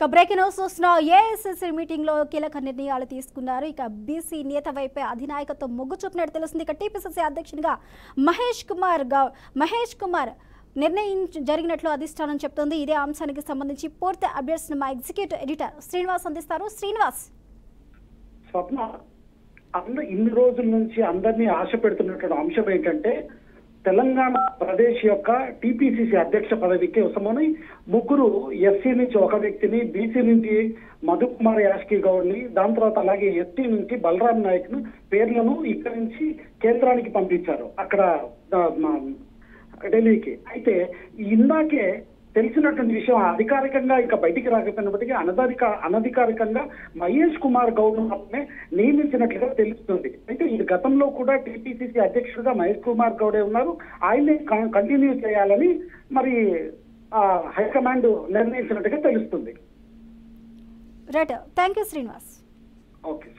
ఇక breaking news చూస్తున్న ఏఎస్ఎస్సీ meeting లో కీలక నిర్ణయాలు తీసుకున్నారు ఇక బీసీ నేత వైపే అధినాయకత్వం మొగ్గు చూపినట్టు తెలుస్తుంది ఇక టీపీసీసీ అధ్యక్షునిగా మహేష్ కుమార్ గౌ మహేష్ కుమార్ నిర్ణయం జరిగినట్లు అధిష్టానం చెప్తోంది ఇదే అంశానికి సంబంధించి పూర్తి అప్డేట్స్ మా ఎగ్జిక్యూటివ్ ఎడిటర్ శ్రీనివాస్ అందిస్తారు శ్రీనివాస్ స్వప్న అంద ఇన్ని రోజుల నుంచి అందరినీ ఆశ పెడుతున్నటువంటి అంశం ఏంటంటే తెలంగాణ ప్రదేశ్ యొక్క టీపీసీసీ అధ్యక్ష పదవికి ఉసమని ముగ్గురు ఎస్సీ నుంచి ఒక వ్యక్తిని బీసీ నుంచి మధుకుమార్ యాష్కి గౌడ్ని దాని తర్వాత అలాగే ఎస్టీ నుంచి బలరాం నాయక్ ను పేర్లను ఇక్కడి నుంచి కేంద్రానికి పంపించారు అక్కడ ఆ, మా, ఢిల్లీకి అయితే ఇందాకే తెలిసినటువంటి విషయం అధికారికంగా ఇక బయటికి రాకపోయినప్పటికీ అనధిక అనధికారికంగా మహేష్ కుమార్ గౌడ్ మాత్రమే నియమించినట్లుగా తెలుస్తుంది అయితే ఇది గతంలో కూడా టీపీసీసీ అధ్యక్షుడిగా మహేష్ కుమార్ గౌడే ఉన్నారు ఆయనే కంటిన్యూ చేయాలని మరి ఆ, హైకమాండ్ నిర్ణయించినట్టుగా తెలుస్తుంది right thank you Srinivas okay